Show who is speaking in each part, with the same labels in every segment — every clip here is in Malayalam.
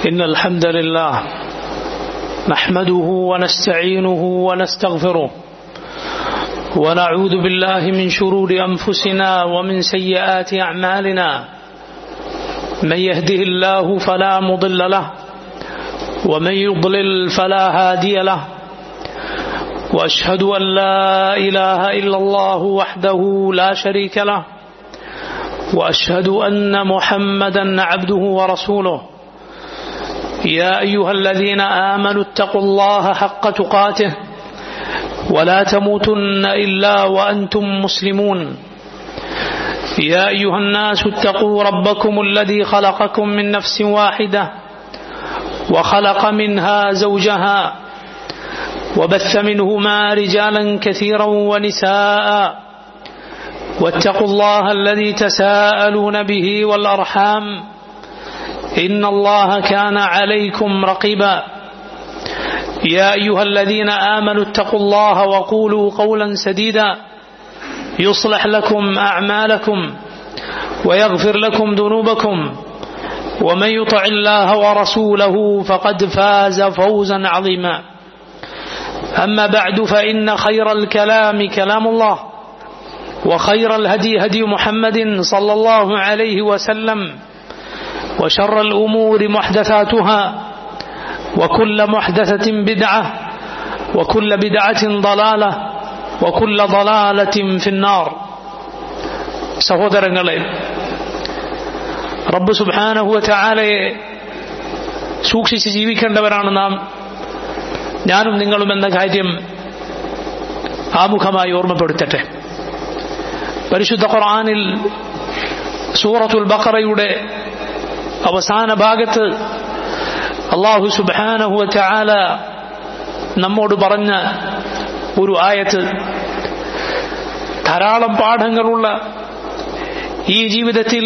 Speaker 1: إن الحمد لله نحمده ونستعينه ونستغفره ونعوذ بالله من شرور أنفسنا ومن سيئات أعمالنا من يهده الله فلا مضل له ومن يضلل فلا هادي له واشهد ان لا اله الا الله وحده لا شريك له واشهد ان محمدا عبده ورسوله يا ايها الذين امنوا اتقوا الله حق تقاته ولا تموتن الا وانتم مسلمون يا ايها الناس اتقوا ربكم الذي خلقكم من نفس واحده وخلق منها زوجها وبث منهما رجالا كثيرا ونساء واتقوا الله الذي تساءلون به والارحام ان الله كان عليكم رقيبا يا ايها الذين امنوا اتقوا الله وقولوا قولا سديدا يصلح لكم اعمالكم ويغفر لكم ذنوبكم ومن يطع الله ورسوله فقد فاز فوزا عظيما أما بعد فإن خير الكلام كلام الله وخير الهدي هدي محمد صلى الله عليه وسلم وشر الأمور محدثاتها وكل محدثة بدعة وكل بدعة ضلالة وكل ضلالة في النار സഹോദരങ്ങളെ റബ്ബ് സുബാനഹുവ ചാലയെ സൂക്ഷിച്ച് ജീവിക്കേണ്ടവരാണ് നാം ഞാനും നിങ്ങളും എന്ന കാര്യം ആമുഖമായി ഓർമ്മപ്പെടുത്തട്ടെ പരിശുദ്ധ ഖുർആനിൽ സൂറത്തുൽ ബഖറയുടെ അവസാന ഭാഗത്ത് അള്ളാഹു സുബാനഹുവ ചാല നമ്മോട് പറഞ്ഞ ഒരു ആയത്ത് ധാരാളം പാഠങ്ങളുള്ള ഈ ജീവിതത്തിൽ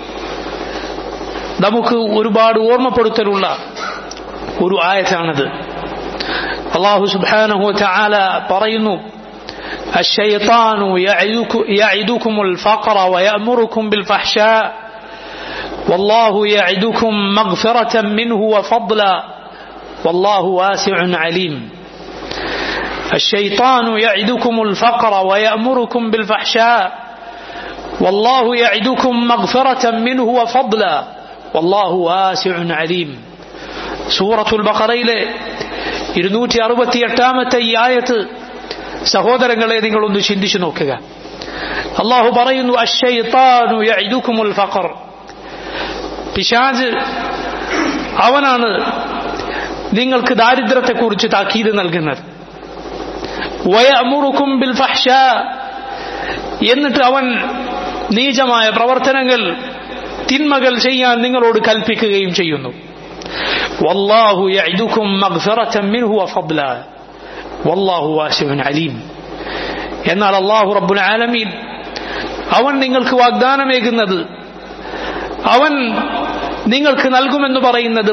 Speaker 1: നമുക്ക് ഒരുപാട് ഓർമ്മപ്പെടുത്തലുള്ള ഒരു ആയത്താണത് അള്ളാഹു സുബാനഹു ചാല പറയുന്നു الشيطان يعدكم الفقر ويأمركم بالفحشاء والله يعدكم مغفرة منه وفضلا والله واسع عليم الشيطان يعدكم الفقر ويأمركم بالفحشاء والله يعدكم مغفرة منه وفضلا والله واسع عليم سورة البقرة ഇരുന്നൂറ്റി അറുപത്തി എട്ടാമത്തെ ഈ ആയത്ത് സഹോദരങ്ങളെ നിങ്ങളൊന്ന് ചിന്തിച്ചു നോക്കുക അള്ളാഹു പറയുന്നു അഷയ്ത്താനുൽ ഫഖർ പിശാജ് അവനാണ് നിങ്ങൾക്ക് ദാരിദ്ര്യത്തെക്കുറിച്ച് താക്കീത് നൽകുന്നത് വയമുറുക്കും ബിൽ ഫഹ്ഷ എന്നിട്ട് അവൻ നീചമായ പ്രവർത്തനങ്ങൾ തിന്മകൾ ചെയ്യാൻ നിങ്ങളോട് കൽപ്പിക്കുകയും ചെയ്യുന്നു والله يعدكم مغفرة منه وفضلا والله واسع عليم എന്നാൽ അള്ളാഹു റബ്ബുൽ ആലമീൻ അവൻ നിങ്ങൾക്ക് വാഗ്ദാനമേകുന്നത് അവൻ നിങ്ങൾക്ക് നൽകുമെന്ന് പറയുന്നത്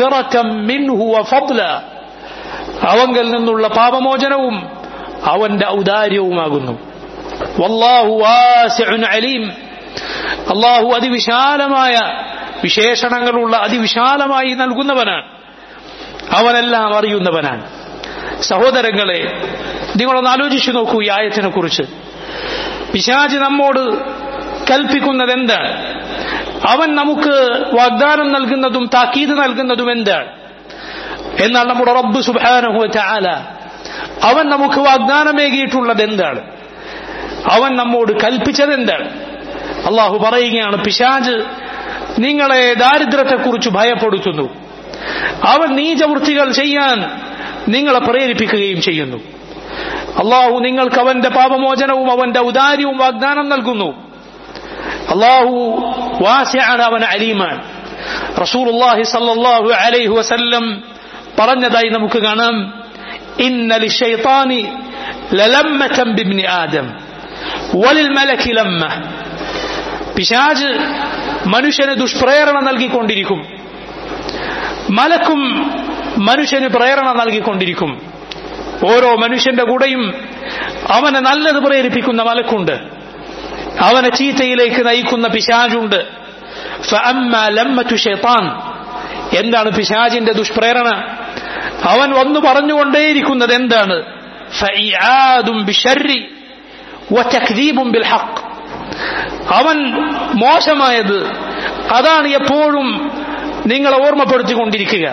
Speaker 1: അവങ്കൽ നിന്നുള്ള പാപമോചനവും അവന്റെ ഔദാര്യവുമാകുന്നു അലീം അള്ളാഹു അതിവിശാലമായ വിശേഷണങ്ങളുള്ള അതിവിശാലമായി നൽകുന്നവനാണ് അവനെല്ലാം അറിയുന്നവനാണ് സഹോദരങ്ങളെ നിങ്ങളൊന്ന് ആലോചിച്ചു നോക്കൂ ഈ ആയത്തിനെ കുറിച്ച് പിശാജ് നമ്മോട് കൽപ്പിക്കുന്നത് എന്താണ് അവൻ നമുക്ക് വാഗ്ദാനം നൽകുന്നതും താക്കീത് നൽകുന്നതും എന്താണ് എന്നാൽ നമ്മുടെ റബ്ബ് സുബാനഹു ചാല അവൻ നമുക്ക് വാഗ്ദാനമേകിയിട്ടുള്ളത് എന്താണ് അവൻ നമ്മോട് കൽപ്പിച്ചത് എന്താണ് അള്ളാഹു പറയുകയാണ് പിശാജ് നിങ്ങളെ ദാരിദ്ര്യത്തെക്കുറിച്ച് ഭയപ്പെടുത്തുന്നു അവൻ നീചവൃത്തികൾ ചെയ്യാൻ നിങ്ങളെ പ്രേരിപ്പിക്കുകയും ചെയ്യുന്നു അള്ളാഹു നിങ്ങൾക്ക് അവന്റെ പാപമോചനവും അവന്റെ ഔദാര്യവും വാഗ്ദാനം നൽകുന്നു അള്ളാഹു വാസ്യാണ് അവൻ അലീമാൻ റസൂലുള്ളാഹി സല്ലല്ലാഹു അലൈഹി വസല്ലം പറഞ്ഞതായി നമുക്ക് കാണാം ഇന്ന ലിശൈത്താനി ലലമ്മതൻ ബിബ്നി ആദം വലിൽ മലക്കി ലമ്മ പിശാജ് മനുഷ്യന് ദുഷ്പ്രേരണ നൽകിക്കൊണ്ടിരിക്കും മലക്കും മനുഷ്യന് പ്രേരണ നൽകിക്കൊണ്ടിരിക്കും ഓരോ മനുഷ്യന്റെ കൂടെയും അവനെ നല്ലത് പ്രേരിപ്പിക്കുന്ന മലക്കുണ്ട് അവനെ ചീത്തയിലേക്ക് നയിക്കുന്ന പിശാചുണ്ട് فأما لمة شيطان എന്താണ് പിശാജിന്റെ ദുഷ്പ്രേരണ അവൻ വന്നു പറഞ്ഞുകൊണ്ടേയിരിക്കുന്നത് എന്താണ് ഫഇആദും ബിശർരി വതക്ദീബും ബിൽ ഹഖ് അവൻ മോശമായത് അതാണ് എപ്പോഴും നിങ്ങളെ ഓർമ്മപ്പെടുത്തിക്കൊണ്ടിരിക്കുക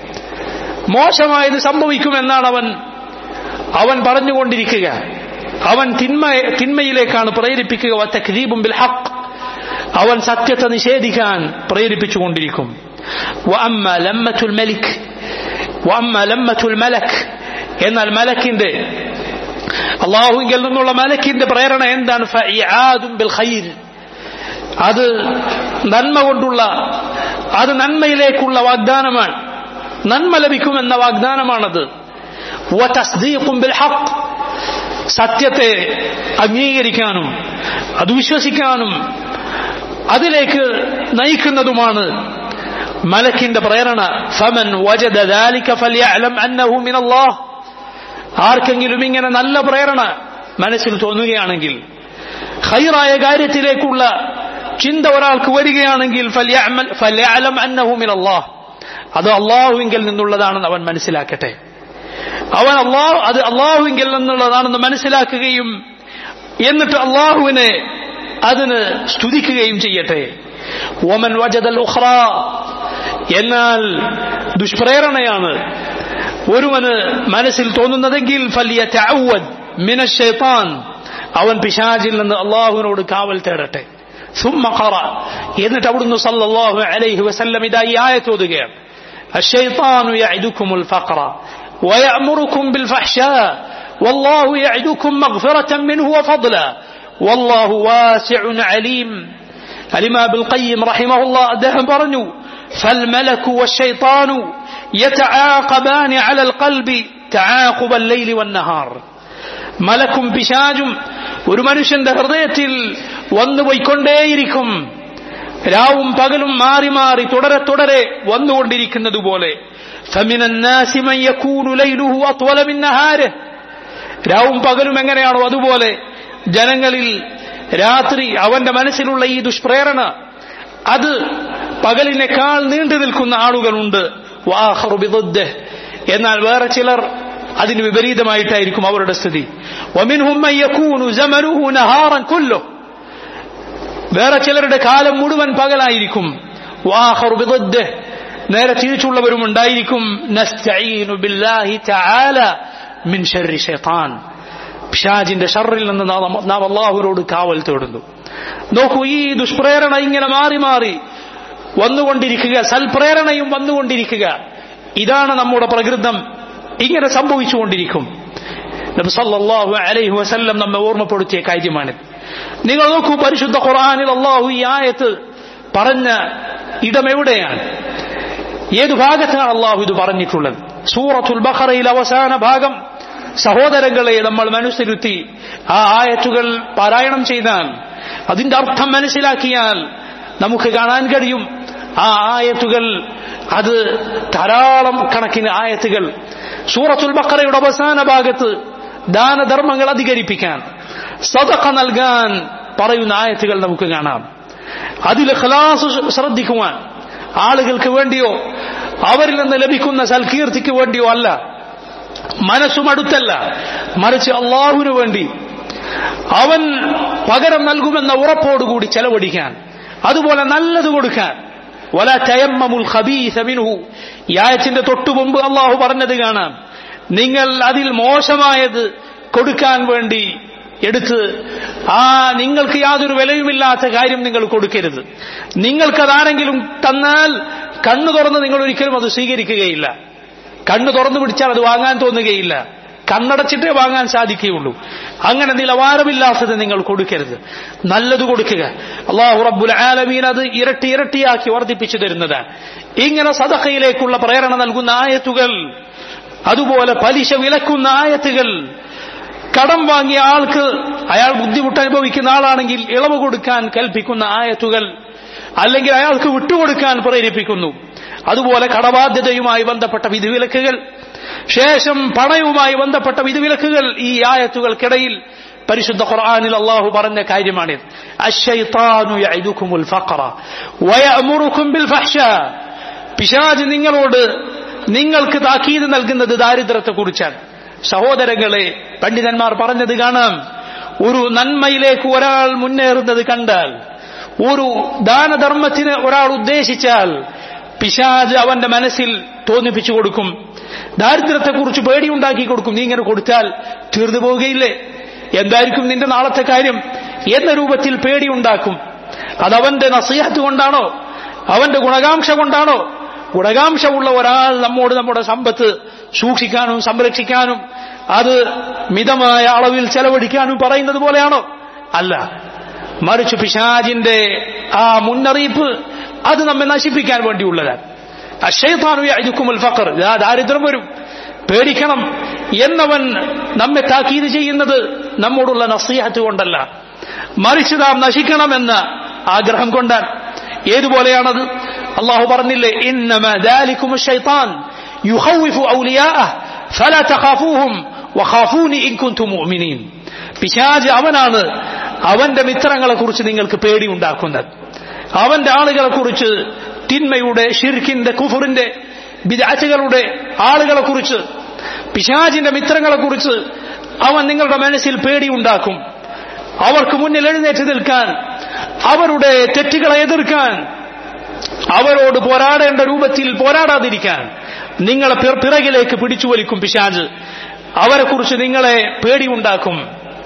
Speaker 1: മോശമായത് സംഭവിക്കുമെന്നാണ് അവൻ അവൻ പറഞ്ഞുകൊണ്ടിരിക്കുക അവൻ തിന്മ തിന്മയിലേക്കാണ് പ്രേരിപ്പിക്കുക വത്തക്ദീബും ബിൽ ഹഖ് അവൻ സത്യത്തെ നിഷേധിക്കാൻ പ്രേരിപ്പിച്ചുകൊണ്ടിരിക്കും വഅമ്മ ലമ്മത്തുൽ മലിക് വഅമ്മ ലമ്മത്തുൽ മലക് എന്നാൽ മലക്കിന്റെ അള്ളാഹുവിൽ നിന്നുള്ള മലക്കിന്റെ പ്രേരണ എന്താണ് ഫഇആദും ബിൽ ഖൈർ അത് നന്മ കൊണ്ടുള്ള അത് നന്മയിലേക്കുള്ള വാഗ്ദാനമാണ് നന്മ ലഭിക്കുമെന്ന വാഗ്ദാനമാണത് വതസ്ദീഖും ബിൽ ഹഖ് സത്യത്തെ അംഗീകരിക്കാനും അത് വിശ്വസിക്കാനും അതിലേക്ക് നയിക്കുന്നതുമാണ് മലക്കിന്റെ പ്രേരണ ഫമൻ വജദ ذلك فليعلم انه من الله ആർക്കെങ്കിലും ഇങ്ങനെ നല്ല പ്രേരണ മനസ്സിൽ തോന്നുകയാണെങ്കിൽ ഖൈറായ കാര്യത്തിലേക്കുള്ള ചിന്ത ഒരാൾക്ക് വരികയാണെങ്കിൽ ഫല്യഅമൽ ഫല്യഅലം അന്നഹു മിൻ അല്ലാഹ് അത് അള്ളാഹുവിങ്കിൽ നിന്നുള്ളതാണെന്ന് അവൻ മനസ്സിലാക്കട്ടെ അവൻ അള്ളാഹു അത് അള്ളാഹുവിങ്കിൽ നിന്നുള്ളതാണെന്ന് മനസ്സിലാക്കുകയും എന്നിട്ട് അള്ളാഹുവിനെ അതിന് സ്തുതിക്കുകയും ചെയ്യട്ടെ ഓമൻ വജദൽ ഉഖ്റ എന്നാൽ ദുഷ്പ്രേരണയാണ് ഒരുവന് മനസ്സിൽ തോന്നുന്നതെങ്കിൽ ഫല്യതഅവദ് മിന ശൈത്താൻ അവൻ പിശാചിൽ നിന്ന് അള്ളാഹുവിനോട് കാവൽ തേടട്ടെ ثم قرأ എന്നിട്ട് അവിടുന്ന് സല്ലല്ലാഹു അലൈഹി വസല്ലം ഇതാ ഈ ആയത്ത് ഓതുകയാണ് الشيطان يعدكم الفقر ويأمركم بالفحشاء والله يعدكم مغفرة منه وفضلا والله واسع عليم الإمام القيم رحمه الله أدهم برنو فالملك والشيطان يتعاقبان على القلب تعاقب الليل والنهار മലക്കും പിശാചും ഒരു മനുഷ്യന്റെ ഹൃദയത്തിൽ വന്നുപോയിക്കൊണ്ടേയിരിക്കും രാവും പകലും മാറി മാറി തുടരെ തുടരെ വന്നുകൊണ്ടിരിക്കുന്നത് പോലെ രാവും പകലും എങ്ങനെയാണോ അതുപോലെ ജനങ്ങളിൽ രാത്രി അവന്റെ മനസ്സിലുള്ള ഈ ദുഷ്പ്രേരണ അത് പകലിനേക്കാൾ നീണ്ടു നിൽക്കുന്ന ആളുകളുണ്ട് എന്നാൽ വേറെ ചിലർ അതിന് വിപരീതമായിട്ടായിരിക്കും അവരുടെ സ്ഥിതി വേറെ ചിലരുടെ കാലം മുഴുവൻ പകലായിരിക്കും നേരെ തിരിച്ചുള്ളവരും ഉണ്ടായിരിക്കും ഷാജിന്റെ ഷറിൽ നിന്ന് നാം അള്ളാഹുരോട് കാവൽ തേടുന്നു നോക്കൂ ഈ ദുഷ്പ്രേരണ ഇങ്ങനെ മാറി മാറി വന്നുകൊണ്ടിരിക്കുക സൽപ്രേരണയും വന്നുകൊണ്ടിരിക്കുക ഇതാണ് നമ്മുടെ പ്രകൃതം ഇങ്ങനെ സംഭവിച്ചുകൊണ്ടിരിക്കും നബി സല്ലല്ലാഹു അലൈഹി വസല്ലം നമ്മെ ഓർമ്മപ്പെടുത്തിയ കാര്യമാണിത് നിങ്ങൾ നോക്കൂ പരിശുദ്ധ ഖുർആനിൽ അള്ളാഹു ഈ ആയത്ത് പറഞ്ഞ ഇടം എവിടെയാണ് ഏത് ഭാഗത്താണ് അള്ളാഹു ഇത് പറഞ്ഞിട്ടുള്ളത് സൂറത്തുൽ ബഖറയിൽ അവസാന ഭാഗം സഹോദരങ്ങളെ നമ്മൾ മനസ്സിരുത്തി ആ ആയത്തുകൾ പാരായണം ചെയ്താൽ അതിന്റെ അർത്ഥം മനസ്സിലാക്കിയാൽ നമുക്ക് കാണാൻ കഴിയും ആ ആയത്തുകൾ അത് ധാരാളം കണക്കിന് ആയത്തുകൾ സൂറത്തുൽ ബക്കറയുടെ അവസാന ഭാഗത്ത് ദാനധർമ്മങ്ങൾ അധികരിപ്പിക്കാൻ സദഖ നൽകാൻ പറയുന്ന ആയത്തുകൾ നമുക്ക് കാണാം അതിൽ ഖലാസ് ശ്രദ്ധിക്കുവാൻ ആളുകൾക്ക് വേണ്ടിയോ അവരിൽ നിന്ന് ലഭിക്കുന്ന സൽകീർത്തിക്ക് വേണ്ടിയോ അല്ല മനസ്സും അടുത്തല്ല മറിച്ച് അള്ളാഹുവിനു വേണ്ടി അവൻ പകരം നൽകുമെന്ന ഉറപ്പോടുകൂടി ചെലവഴിക്കാൻ അതുപോലെ നല്ലത് കൊടുക്കാൻ വല തയമ്മമുൽ ഖബീസ മിൻഹു ഈ ആയത്തിന്റെ തൊട്ടു മുമ്പ് അള്ളാഹു പറഞ്ഞത് കാണാം നിങ്ങൾ അതിൽ മോശമായത് കൊടുക്കാൻ വേണ്ടി എടുത്ത് ആ നിങ്ങൾക്ക് യാതൊരു വിലയുമില്ലാത്ത കാര്യം നിങ്ങൾ കൊടുക്കരുത് നിങ്ങൾക്കതാരെങ്കിലും തന്നാൽ കണ്ണു തുറന്ന് നിങ്ങൾ ഒരിക്കലും അത് സ്വീകരിക്കുകയില്ല കണ്ണു തുറന്നു പിടിച്ചാൽ അത് വാങ്ങാൻ തോന്നുകയില്ല കണ്ണടച്ചിട്ടേ വാങ്ങാൻ സാധിക്കുകയുള്ളൂ അങ്ങനെ നിലവാരമില്ലാത്തത് നിങ്ങൾ കൊടുക്കരുത് നല്ലത് കൊടുക്കുക അള്ളാഹു റബ്ബുൽ ആലമീൻ അത് ഇരട്ടി ഇരട്ടിയാക്കി വർദ്ധിപ്പിച്ചു തരുന്നതാണ് ഇങ്ങനെ സദഖയിലേക്കുള്ള പ്രേരണ നൽകുന്ന ആയത്തുകൾ അതുപോലെ പലിശ വിലക്കുന്ന ആയത്തുകൾ കടം വാങ്ങിയ ആൾക്ക് അയാൾ ബുദ്ധിമുട്ട് അനുഭവിക്കുന്ന ആളാണെങ്കിൽ ഇളവ് കൊടുക്കാൻ കൽപ്പിക്കുന്ന ആയത്തുകൾ അല്ലെങ്കിൽ അയാൾക്ക് വിട്ടുകൊടുക്കാൻ പ്രേരിപ്പിക്കുന്നു അതുപോലെ കടബാധ്യതയുമായി ബന്ധപ്പെട്ട വിധിവിലക്കുകൾ ശേഷം പണയവുമായി ബന്ധപ്പെട്ട വിധിവിലക്കുകൾ ഈ ആയത്തുകൾക്കിടയിൽ പരിശുദ്ധ ഖുർആനിൽ അള്ളാഹു പറഞ്ഞ കാര്യമാണിത് അശ്ശൈത്താനു യഅദുകുമുൽ ഫഖറ വയഅമുറുകും ബിൽ ഫഹ്ശ പിശാജ് നിങ്ങളോട് നിങ്ങൾക്ക് താക്കീത് നൽകുന്നത് ദാരിദ്ര്യത്തെക്കുറിച്ചാണ് സഹോദരങ്ങളെ പണ്ഡിതന്മാർ പറഞ്ഞത് കാണാം ഒരു നന്മയിലേക്ക് ഒരാൾ മുന്നേറുന്നത് കണ്ടാൽ ഒരു ദാനധർമ്മത്തിന് ഒരാൾ ഉദ്ദേശിച്ചാൽ പിശാജ് അവന്റെ മനസ്സിൽ തോന്നിപ്പിച്ചു കൊടുക്കും ദാരിദ്ര്യത്തെക്കുറിച്ച് പേടിയുണ്ടാക്കി കൊടുക്കും നീ ഇങ്ങനെ കൊടുത്താൽ തീർന്നു പോവുകയില്ലേ എന്തായിരിക്കും നിന്റെ നാളത്തെ കാര്യം എന്ന രൂപത്തിൽ പേടിയുണ്ടാക്കും അതവന്റെ നസീഹത്ത് കൊണ്ടാണോ അവന്റെ ഗുണകാംക്ഷ കൊണ്ടാണോ ഗുണകാംക്ഷമുള്ള ഒരാൾ നമ്മോട് നമ്മുടെ സമ്പത്ത് സൂക്ഷിക്കാനും സംരക്ഷിക്കാനും അത് മിതമായ അളവിൽ ചെലവഴിക്കാനും പറയുന്നത് പോലെയാണോ അല്ല മറിച്ച് പിശാജിന്റെ ആ മുന്നറിയിപ്പ് അത് നമ്മെ നശിപ്പിക്കാൻ വേണ്ടിയുള്ളതാണ് അഷയത്താനുക്കുമുൽ ഫക്കർ ദാരിദ്ര്യം വരും പേടിക്കണം എന്നവൻ നമ്മെ താക്കീത് ചെയ്യുന്നത് നമ്മോടുള്ള നസീഹത്ത് കൊണ്ടല്ല മറിച്ച് നാം നശിക്കണമെന്ന ആഗ്രഹം കൊണ്ടാണ് ഏതുപോലെയാണത് അള്ളാഹു പറഞ്ഞില്ലേ ഇന്നമ ذلكم الشيطان يخوف أولياءه فلا تخافوهم وخافوني إن كنتم مؤمنين പിശാജ് അവനാണ് അവന്റെ മിത്രങ്ങളെ കുറിച്ച് നിങ്ങൾക്ക് പേടി ഉണ്ടാക്കുന്നത് അവന്റെ ആളുകളെ കുറിച്ച് തിന്മയുടെ ഷിർഖിന്റെ കുഫറിന്റെ വിദാറ്റുകളുടെ ആളുകളെ കുറിച്ച് പിശാജിന്റെ മിത്രങ്ങളെ കുറിച്ച് അവൻ നിങ്ങളുടെ മനസ്സിൽ പേടിയുണ്ടാക്കും അവർക്ക് മുന്നിൽ എഴുന്നേറ്റ് നിൽക്കാൻ അവരുടെ തെറ്റുകളെ എതിർക്കാൻ അവരോട് പോരാടേണ്ട രൂപത്തിൽ പോരാടാതിരിക്കാൻ നിങ്ങളെ പിറകിലേക്ക് പിടിച്ചു വലിക്കും പിശാജ് അവരെ കുറിച്ച് നിങ്ങളെ പേടിയുണ്ടാക്കും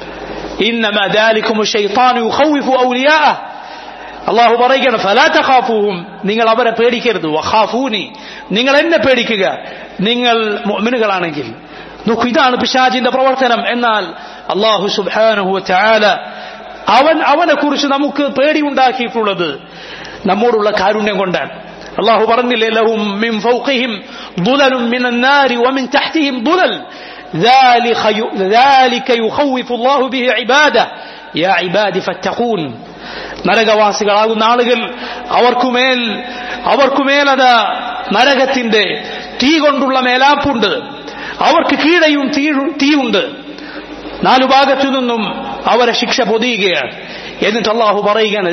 Speaker 1: അള്ളാഹു പറയുകയാണ് ഫലാത്തഖാഫൂഹും നിങ്ങൾ അവരെ പേടിക്കരുത് വഖാഫൂനി നിങ്ങൾ എന്നെ പേടിക്കുക നിങ്ങൾ മുഅ്മിനുകളാണെങ്കിൽ നോക്കൂ ഇതാണ് പിശാജിന്റെ പ്രവർത്തനം എന്നാൽ അള്ളാഹു സുബ്ഹാനഹു വതആല അവൻ അവനെ കുറിച്ച് നമുക്ക് പേടിയുണ്ടാക്കിയിട്ടുള്ളത് നമ്മോടുള്ള കാരുണ്യം കൊണ്ടാണ് അള്ളാഹു പറഞ്ഞില്ലേ ലഹും മിൻ ഫൗഖിഹിം ദുലലും മിനൻ നാരി വമിൻ തഹ്തിഹിം ദുലൽ ذلك يخوف الله به عباده يا عبادي فاتقون നരകവാസികളാകുന്ന ആളുകൾ അവർക്കുമേൽ അവർക്കുമേലത് നരകത്തിന്റെ തീ കൊണ്ടുള്ള മേലാപ്പുണ്ട് അവർക്ക് കീഴയും തീയുണ്ട് നാലു ഭാഗത്തു നിന്നും അവരെ ശിക്ഷ പൊതിയുകയാണ് എന്നിട്ട് അള്ളാഹു പറയുകയാണ്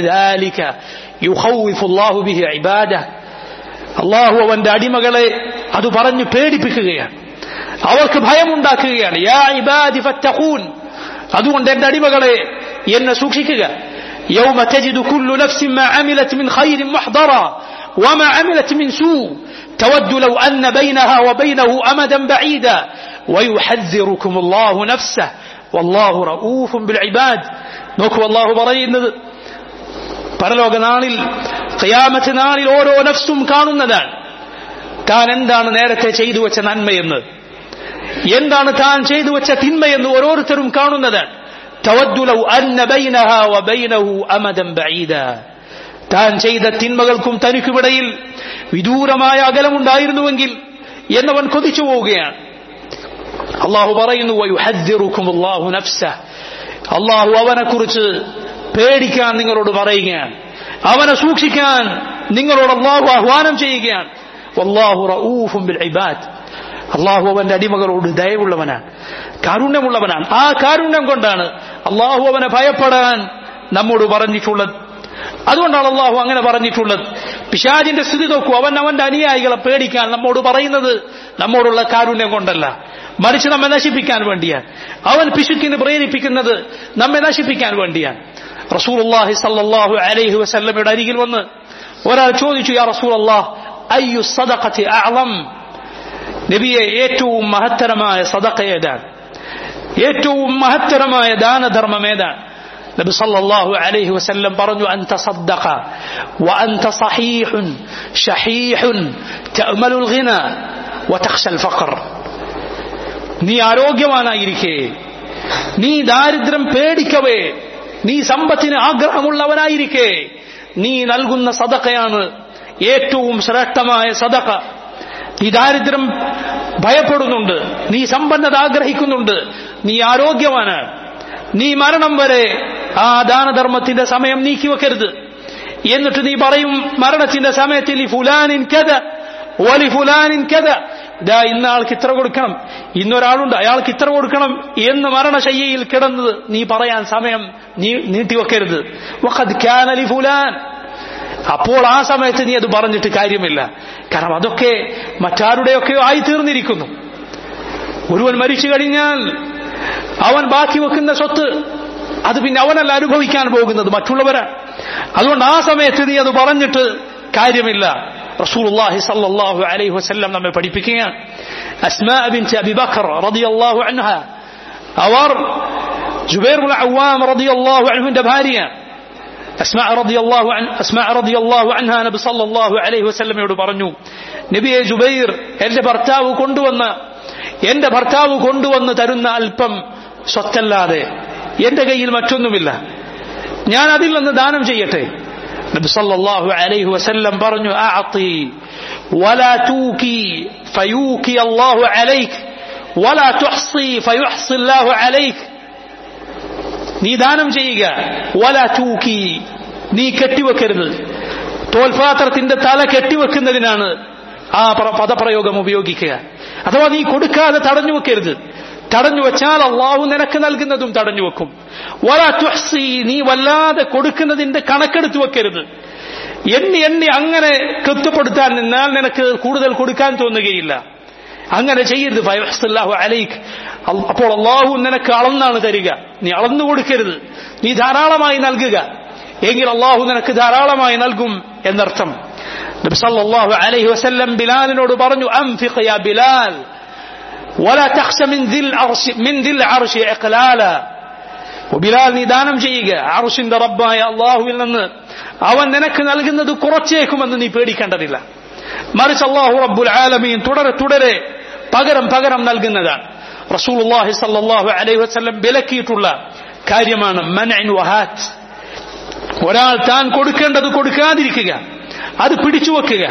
Speaker 1: അള്ളാഹു അവന്റെ അടിമകളെ അത് പറഞ്ഞു പേടിപ്പിക്കുകയാണ് അവർക്ക് ഭയമുണ്ടാക്കുകയാണ് യാ ഇബാദി ഫത്തഖൂൻ അതുകൊണ്ട് എന്റെ അടിമകളെ എന്നെ സൂക്ഷിക്കുക يوم تجد كل نفس ما عملت من خير محضرا وما عملت من سوء تود لو أن بينها وبينه أمدا بعيدا ويحذركم الله نفسه والله رؤوف بالعباد നോക്കൂ അള്ളാഹു പറയുന്നത് പരലോക നാളിൽ ഖിയാമത്ത് നാളിൽ ഓരോ നഫ്സും കാണുന്നതാണ് താൻ എന്താണ് നേരത്തെ ചെയ്തു വെച്ച നന്മയെന്ന് എന്താണ് താൻ ചെയ്തു വെച്ച തിന്മയെന്ന് ഓരോരുത്തരും കാണുന്നതാണ് തവദ്ദുലൗ അന്ന ബൈനഹ വബൈനഹു അമദൻ ബഈദ താൻ ചെയ്ത തിന്മകൾക്കും തനിക്കുമിടയിൽ വിദൂരമായ അകലമുണ്ടായിരുന്നുവെങ്കിൽ എന്നവൻ കൊതിച്ചു പോവുകയാണ് അള്ളാഹു പറയുന്നു വയുഹദ്ദിറുക്കും അള്ളാഹു നഫ്സ അള്ളാഹു അവനെക്കുറിച്ച് പേടിക്കാൻ നിങ്ങളോട് പറയുകയാണ് അവനെ സൂക്ഷിക്കാൻ നിങ്ങളോട് അള്ളാഹു ആഹ്വാനം ചെയ്യുകയാണ് വല്ലാഹു റഊഫും ബിൽ ഇബാദ് അള്ളാഹു അവന്റെ അടിമകളോട് ദയവുള്ളവനാണ് കാരുണ്യമുള്ളവനാണ് ആ കാരുണ്യം കൊണ്ടാണ് അള്ളാഹു അവനെ ഭയപ്പെടാൻ നമ്മോട് പറഞ്ഞിട്ടുള്ളത് അതുകൊണ്ടാണ് അള്ളാഹു അങ്ങനെ പറഞ്ഞിട്ടുള്ളത് പിശാജിന്റെ സ്ഥിതി നോക്കൂ അവൻ അവന്റെ അനുയായികളെ പേടിക്കാൻ നമ്മോട് പറയുന്നത് നമ്മോടുള്ള കാരുണ്യം കൊണ്ടല്ല മറിച്ച് നമ്മെ നശിപ്പിക്കാൻ വേണ്ടിയാണ് അവൻ പിശുക്കിന് പ്രേരിപ്പിക്കുന്നത് നമ്മെ നശിപ്പിക്കാൻ വേണ്ടിയാണ് റസൂൽ അള്ളാഹി സല്ലാഹു അലൈഹി വസല്ലമയുടെ അരികിൽ വന്ന് ഒരാൾ ചോദിച്ചു യാ റസൂൽ അള്ളാഹ് അയ്യു സദഖത്തി അഅളം നബിയെ ഏറ്റവും മഹത്തരമായ സദഖ ഏതാണ് ഏറ്റവും മഹത്തരമായ ദാനധർമ്മം ഏതാണ് നബി സല്ലല്ലാഹു അലൈഹി വസല്ലം പറഞ്ഞു അൻത സദ്ദഖ വഅൻത സഹീഹുൻ ഷഹീഹുൻ തഅമലുൽ ഗിന വതഖ്ശൽ ഫഖർ നീ ആരോഗ്യവാനായിരിക്കെ നീ ദാരിദ്ര്യം പേടിക്കവേ നീ സമ്പത്തിന് ആഗ്രഹമുള്ളവനായിരിക്കെ നീ നൽകുന്ന സദഖയാണ് ഏറ്റവും ശ്രേഷ്ഠമായ സദഖ നീ ദാരിദ്ര്യം ഭയപ്പെടുന്നുണ്ട് നീ സമ്പന്നത ആഗ്രഹിക്കുന്നുണ്ട് നീ ആരോഗ്യവാനാണ് നീ മരണം വരെ ആ ദാനധർമ്മത്തിന്റെ സമയം നീക്കിവെക്കരുത് എന്നിട്ട് നീ പറയും മരണത്തിന്റെ സമയത്തിൽ ഈ ഫുലാനിൻ കഥ ഓലി ഫുലാനിൻ കഥ ഇതാ ഇന്ന ആൾക്ക് ഇത്ര കൊടുക്കണം ഇന്നൊരാളുണ്ട് അയാൾക്ക് ഇത്ര കൊടുക്കണം എന്ന് മരണശയ്യയിൽ കിടന്നത് നീ പറയാൻ സമയം നീ നീട്ടിവെക്കരുത് വഖദ് കാന ലി ഫുലാൻ അപ്പോൾ ആ സമയത്ത് നീ അത് പറഞ്ഞിട്ട് കാര്യമില്ല കാരണം അതൊക്കെ മറ്റാരുടെയൊക്കെയോ ആയി തീർന്നിരിക്കുന്നു ഒരുവൻ മരിച്ചു കഴിഞ്ഞാൽ അവൻ ബാക്കി വെക്കുന്ന സ്വത്ത് അത് പിന്നെ അവനല്ല അനുഭവിക്കാൻ പോകുന്നത് മറ്റുള്ളവരാണ് അതുകൊണ്ട് ആ സമയത്ത് നീ അത് പറഞ്ഞിട്ട് കാര്യമില്ല റസൂലുള്ളാഹി സല്ലല്ലാഹു അലൈഹി വസല്ലം നമ്മെ പഠിപ്പിക്കുകയാണ് അസ്മാ ബിൻത് അബി ബക്കർ റളിയല്ലാഹു അൻഹ അവർ ജുബൈർ ബിൻ അവ്വാം റളിയല്ലാഹു അൻഹുവിന്റെ ഭാര്യയാണ് അസ്മാ റളിയല്ലാഹു അൻ അസ്മാ റളിയല്ലാഹു അൻഹ നബി സല്ലല്ലാഹു അലൈഹി വസല്ലമയോട് പറഞ്ഞു നബിയെ ജുബൈർ എന്റെ ഭർത്താവ് കൊണ്ടുവന്ന എന്റെ ഭർത്താവ് കൊണ്ടുവന്ന് തരുന്ന അല്പം സ്വത്തല്ലാതെ എന്റെ കയ്യിൽ മറ്റൊന്നുമില്ല ഞാൻ അതിൽ നിന്ന് ദാനം ചെയ്യട്ടെ നബി സല്ലല്ലാഹു അലൈഹി വസല്ലം പറഞ്ഞു അഅതി വലാ തൂകി ഫയൂകി അല്ലാഹു അലൈക് വലാ തുഹ്സി ഫയുഹ്സി അല്ലാഹു അലൈക് നീ ദാനം ചെയ്യുക വലാ തൂകി നീ കെട്ടിവെക്കരുത് തോൽപാത്രത്തിന്റെ തല കെട്ടിവെക്കുന്നതിനാണ് ആ പദപ്രയോഗം ഉപയോഗിക്കുക അഥവാ നീ കൊടുക്കാതെ തടഞ്ഞു വെക്കരുത് തടഞ്ഞു വെച്ചാൽ അള്ളാഹു നിനക്ക് നൽകുന്നതും തടഞ്ഞു വെക്കും വലാ തുഹ്സി നീ വല്ലാതെ കൊടുക്കുന്നതിന്റെ കണക്കെടുത്തു വെക്കരുത് എണ്ണി എണ്ണി അങ്ങനെ കൃത്യപ്പെടുത്താൻ നിന്നാൽ നിനക്ക് കൂടുതൽ കൊടുക്കാൻ തോന്നുകയില്ല അങ്ങനെ ചെയ്യരുത് ഫയഹ്സല്ലാഹു അലൈക്ക് അപ്പോൾ അള്ളാഹു നിനക്ക് അളന്നാണ് തരിക നീ അളന്നു കൊടുക്കരുത് നീ ധാരാളമായി നൽകുക എങ്കിൽ അള്ളാഹു നിനക്ക് ധാരാളമായി നൽകും എന്നർത്ഥം നബി സല്ലല്ലാഹു അലൈഹി വസല്ലം ബിലാലിനോട് പറഞ്ഞു അംഫിഖ് യാ ബിലാൽ ولا تخش من ذي العرش من ذي العرش اقلالا ബിലാൽ നീ ദാനം ചെയ്യുക അറുഷിന്റെ റബ്ബായ അള്ളാഹുവിൽ നിന്ന് അവൻ നിനക്ക് നൽകുന്നത് കുറച്ചേക്കുമെന്ന് നീ പേടിക്കേണ്ടതില്ല മറിച്ച് അള്ളാഹു റബ്ബുൽ ആലമീൻ തുടരെ തുടരെ പകരം പകരം നൽകുന്നതാണ് റസൂലുള്ളാഹി സല്ലല്ലാഹു അലൈഹി വസല്ലം വിലക്കിയിട്ടുള്ള കാര്യമാണ് മനഅൻ വഹാത്ത് ഒരാൾ താൻ കൊടുക്കേണ്ടത് കൊടുക്കാതിരിക്കുക അത് പിടിച്ചു വെക്കുക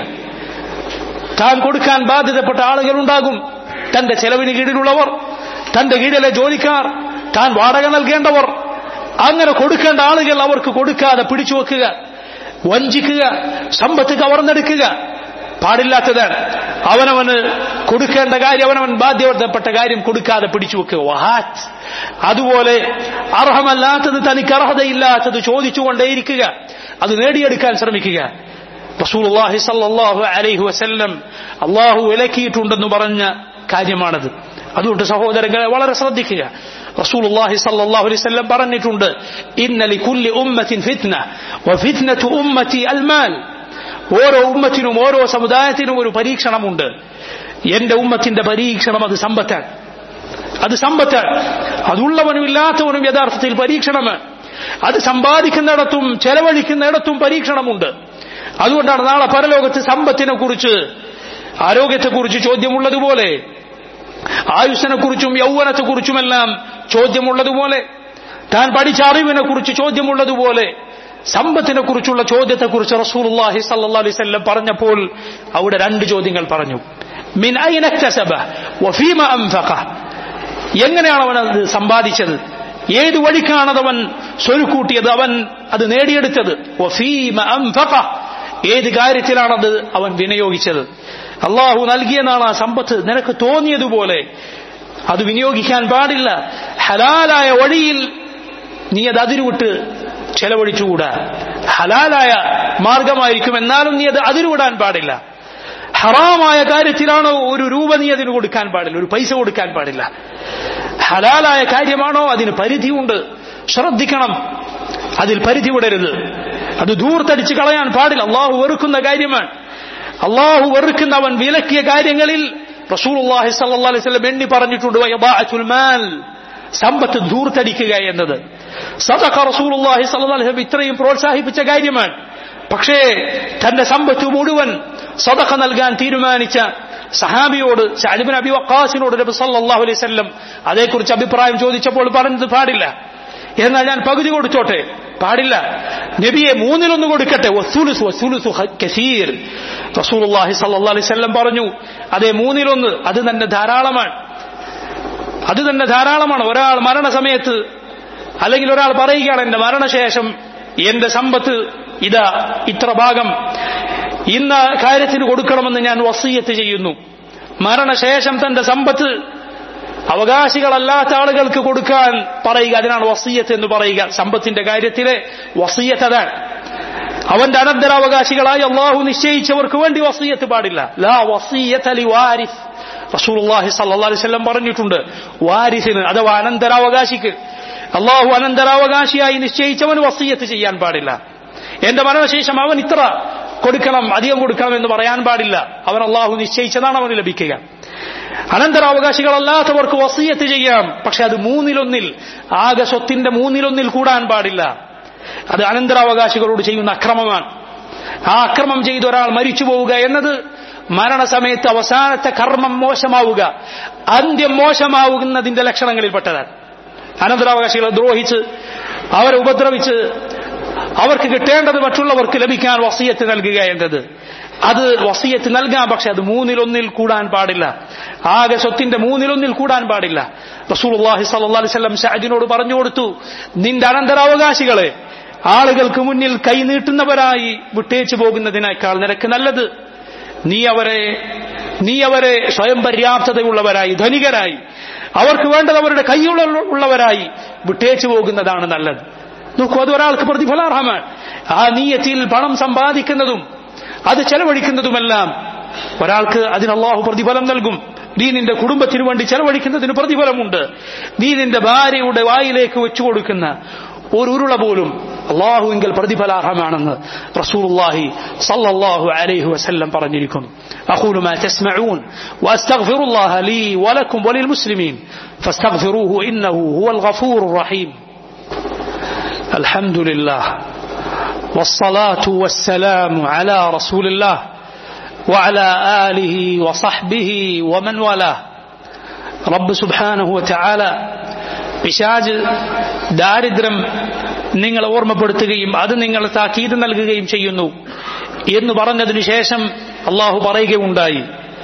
Speaker 1: താൻ കൊടുക്കാൻ ബാധ്യതപ്പെട്ട ആളുകൾ ഉണ്ടാകും തന്റെ ചെലവിന് കീഴിലുള്ളവർ തന്റെ കീഴിലെ ജോലിക്കാർ താൻ വാടക നൽകേണ്ടവർ അങ്ങനെ കൊടുക്കേണ്ട ആളുകൾ അവർക്ക് കൊടുക്കാതെ പിടിച്ചു വെക്കുക വഞ്ചിക്കുക സമ്പത്ത് കവർന്നെടുക്കുക പാടില്ലാത്തതാണ് അവനവന് കൊടുക്കേണ്ട കാര്യം അവനവൻ ബാധ്യപ്പെട്ട കാര്യം കൊടുക്കാതെ പിടിച്ചു വെക്കുക വഹാത്ത് അതുപോലെ അർഹമല്ലാത്തത് തനിക്ക് അർഹതയില്ലാത്തത് ചോദിച്ചുകൊണ്ടേയിരിക്കുക അത് നേടിയെടുക്കാൻ ശ്രമിക്കുക റസൂലുള്ളാഹി സല്ലല്ലാഹു അലൈഹി വസല്ലം അള്ളാഹു വിലക്കിയിട്ടുണ്ടെന്ന് പറഞ്ഞ കാര്യമാണത് അതുകൊണ്ട് സഹോദരങ്ങളെ വളരെ ശ്രദ്ധിക്കുക റസൂലുള്ളാഹി സല്ലല്ലാഹു അലൈഹി വസല്ലം പറഞ്ഞിട്ടുണ്ട് ഇന്ന ലികുല്ലി ഉമ്മത്തിൻ ഫിത്ന വഫിത്നതു ഉമ്മത്തി അൽമാൽ ഓരോ ഉമ്മത്തിനും ഓരോ സമുദായത്തിനും ഒരു പരീക്ഷണമുണ്ട് എന്റെ ഉമ്മത്തിന്റെ പരീക്ഷണം അത് സമ്പത്താണ് അത് സമ്പത്താണ് അതുള്ളവനും ഇല്ലാത്തവനും യഥാർത്ഥത്തിൽ പരീക്ഷണമാണ് അത് സമ്പാദിക്കുന്നിടത്തും ചെലവഴിക്കുന്നിടത്തും പരീക്ഷണമുണ്ട് അതുകൊണ്ടാണ് നാളെ പരലോകത്ത് സമ്പത്തിനെ കുറിച്ച് ആരോഗ്യത്തെക്കുറിച്ച് ചോദ്യമുള്ളതുപോലെ ആയുസ്സിനെക്കുറിച്ചും യൗവനത്തെക്കുറിച്ചുമെല്ലാം ചോദ്യമുള്ളതുപോലെ താൻ പഠിച്ച അറിവിനെ കുറിച്ച് ചോദ്യമുള്ളതുപോലെ സമ്പത്തിനെ കുറിച്ചുള്ള ചോദ്യത്തെക്കുറിച്ച് റസൂലുള്ളാഹി സല്ലല്ലാഹു അലൈഹി വസല്ലം പറഞ്ഞപ്പോൾ അവിടെ രണ്ട് ചോദ്യങ്ങൾ പറഞ്ഞു മിൻ ഐന ഇക്തസബ വഫീമ അൻഫഖ എങ്ങനെയാണ് അവൻ അത് സമ്പാദിച്ചത് ഏത് വഴിക്കാണ് അവൻ സ്വരുക്കൂട്ടിയത് അവൻ അത് നേടിയെടുത്തത് വഫീമ അൻഫഖ ഏത് കാര്യത്തിലാണത് അവൻ വിനിയോഗിച്ചത് അള്ളാഹു നൽകിയതാണ് ആ സമ്പത്ത് നിനക്ക് തോന്നിയതുപോലെ അത് വിനിയോഗിക്കാൻ പാടില്ല ഹലാലായ വഴിയിൽ നീ അത് അതിരുവിട്ട് ചെലവഴിച്ചുകൂടാ ഹലാലായ മാർഗമായിരിക്കും എന്നാലും നീ അത് അതിരുവിടാൻ പാടില്ല ഹറാമായ കാര്യത്തിലാണോ ഒരു രൂപ നീ അതിന് കൊടുക്കാൻ പാടില്ല ഒരു പൈസ കൊടുക്കാൻ പാടില്ല ഹലാലായ കാര്യമാണോ അതിന് പരിധിയുണ്ട് ശ്രദ്ധിക്കണം അതിൽ പരിധി വിടരുത് അത് ദൂർത്തടിച്ച് കളയാൻ പാടില്ല അള്ളാഹു വെറുക്കുന്ന കാര്യമാണ് അള്ളാഹു വെറുക്കുന്ന അവൻ വിലക്കിയ കാര്യങ്ങളിൽ റസൂലുള്ളാഹി സ്വല്ലല്ലാഹു അലൈഹി വസല്ലം എണ്ണി പറഞ്ഞിട്ടുണ്ട് വയദാഅത്തുൽ മാൽ സമ്പത്ത് ധൂർത്തടിക്കുക എന്നത് സദഖ റസൂലുള്ളാഹി സ്വല്ലല്ലാഹു അലൈഹി വസല്ലം ഇത്രയും പ്രോത്സാഹിപ്പിച്ച കാര്യമാണ് പക്ഷേ തന്റെ സമ്പത്ത് മുഴുവൻ സദഖ നൽകാൻ തീരുമാനിച്ച സഹാബിയോട് സഅദ്ബിൻ അബി വഖാസിനോട് നബി സല്ലല്ലാഹു അലൈഹി വസല്ലം അതേക്കുറിച്ച് അഭിപ്രായം ചോദിച്ചപ്പോൾ പറഞ്ഞത് പാടില്ല എന്നാൽ ഞാൻ പകുതി കൊടുത്തോട്ടെ പാടില്ല നബിയെ മൂന്നിലൊന്ന് കൊടുക്കട്ടെ വസൂലുസ് വസൂലുസ് കസീർ റസൂലുള്ളാഹി സല്ലല്ലാഹു അലൈഹി വസല്ലം പറഞ്ഞു അതേ മൂന്നിലൊന്ന് അത് തന്നെ ധാരാളമാണ് അത് തന്നെ ധാരാളമാണ് ഒരാൾ മരണസമയത്ത് അല്ലെങ്കിൽ ഒരാൾ പറയുകയാണ് എന്റെ മരണശേഷം എന്റെ സമ്പത്ത് ഇതാ ഇത്ര ഭാഗം ഇന്ന കാര്യത്തിന് കൊടുക്കണമെന്ന് ഞാൻ വസീയത്ത് ചെയ്യുന്നു മരണശേഷം തന്റെ സമ്പത്ത് അവകാശികളല്ലാത്ത ആളുകൾക്ക് കൊടുക്കാൻ പറയുക അതിനാണ് വസീയത്ത് എന്ന് പറയുക സമ്പത്തിന്റെ കാര്യത്തിലെ വസീയത്ത് അതാണ് അവന്റെ അനന്തരാവകാശികളായി അള്ളാഹു നിശ്ചയിച്ചവർക്ക് വേണ്ടി വസീയത്ത് പാടില്ല ലാ വസീയത്ത് അലി വാരിസ് റസൂലുള്ളാഹി സല്ലല്ലാഹു അലൈഹി വസല്ലം പറഞ്ഞിട്ടുണ്ട് വാരിസിന് അഥവാ അനന്തരാവകാശിക്ക് അള്ളാഹു അനന്തരാവകാശിയായി നിശ്ചയിച്ചവന് വസീയത്ത് ചെയ്യാൻ പാടില്ല എന്റെ മരണശേഷം അവൻ ഇത്ര കൊടുക്കണം അധികം കൊടുക്കണം എന്ന് പറയാൻ പാടില്ല അവൻ അള്ളാഹു നിശ്ചയിച്ചതാണ് അവന് ലഭിക്കുക അനന്തരാവകാശികളല്ലാത്തവർക്ക് വസീയത്ത് ചെയ്യാം പക്ഷെ അത് മൂന്നിലൊന്നിൽ ആകെ സ്വത്തിന്റെ മൂന്നിലൊന്നിൽ കൂടാൻ പാടില്ല അത് അനന്തരാവകാശികളോട് ചെയ്യുന്ന അക്രമമാണ് ആ അക്രമം ചെയ്ത് ഒരാൾ മരിച്ചു പോവുക എന്നത് മരണസമയത്ത് അവസാനത്തെ കർമ്മം മോശമാവുക അന്ത്യം മോശമാവുന്നതിന്റെ ലക്ഷണങ്ങളിൽപ്പെട്ടതാണ് അനന്തരാവകാശികളെ ദ്രോഹിച്ച് അവരെ ഉപദ്രവിച്ച് അവർക്ക് കിട്ടേണ്ടത് മറ്റുള്ളവർക്ക് ലഭിക്കാൻ വസീയത്ത് നൽകുക എന്നത് അത് വസീയത്ത് നൽകാം പക്ഷെ അത് മൂന്നിലൊന്നിൽ കൂടാൻ പാടില്ല ആകെ സ്വത്തിന്റെ മൂന്നിലൊന്നിൽ കൂടാൻ പാടില്ല റസൂലുള്ളാഹി സ്വല്ലല്ലാഹി അലൈഹി വസല്ലം സഅദിനോട് പറഞ്ഞു കൊടുത്തു നിന്റെ അനന്തരാവകാശികളെ ആളുകൾക്ക് മുന്നിൽ കൈ നീട്ടുന്നവരായി വിട്ടേച്ചു പോകുന്നതിനേക്കാൾ നിനക്ക് നല്ലത് നീ അവരെ നീ അവരെ സ്വയം പര്യാപ്തതയുള്ളവരായി ധനികരായി അവർക്ക് വേണ്ടത് അവരുടെ കൈയുള്ള ഉള്ളവരായി വിട്ടേച്ചു പോകുന്നതാണ് നല്ലത് നോക്കൂ അത് ഒരാൾക്ക് പ്രതിഫലാർഹമാണ് ആ നീയത്തിൽ പണം സമ്പാദിക്കുന്നതും അത് ചെലവഴിക്കുന്നതുമെല്ലാം ഒരാൾക്ക് അതിന് അള്ളാഹു പ്രതിഫലം നൽകും നീ നിന്റെ കുടുംബത്തിനു വേണ്ടി ചെലവഴിക്കുന്നതിന് പ്രതിഫലമുണ്ട് നീ നിന്റെ ഭാര്യയുടെ വായിലേക്ക് വെച്ചു കൊടുക്കുന്ന ഒരു ഉരുള പോലും അള്ളാഹുവിങ്കൽ പ്രതിഫലാർഹമാണെന്ന് റസൂലുള്ളാഹി സല്ലല്ലാഹു അലൈഹി വസല്ലം പറഞ്ഞിരിക്കുന്നു أقول ما تسمعون وأستغفر الله لي ولكم وللمسلمين فاستغفروه إنه هو الغفور الرحيم الحمد لله والصلاة والسلام على رسول الله وعلى آله وصحبه ومن والاه رب سبحانه وتعالى പിശാജ് ദാരിദ്ര്യം നിങ്ങളെ ഓർമ്മപ്പെടുത്തുകയും അത് നിങ്ങൾ താക്കീത് നൽകുകയും ചെയ്യുന്നു എന്ന് പറഞ്ഞതിനു ശേഷം അള്ളാഹു പറയുകയുണ്ടായി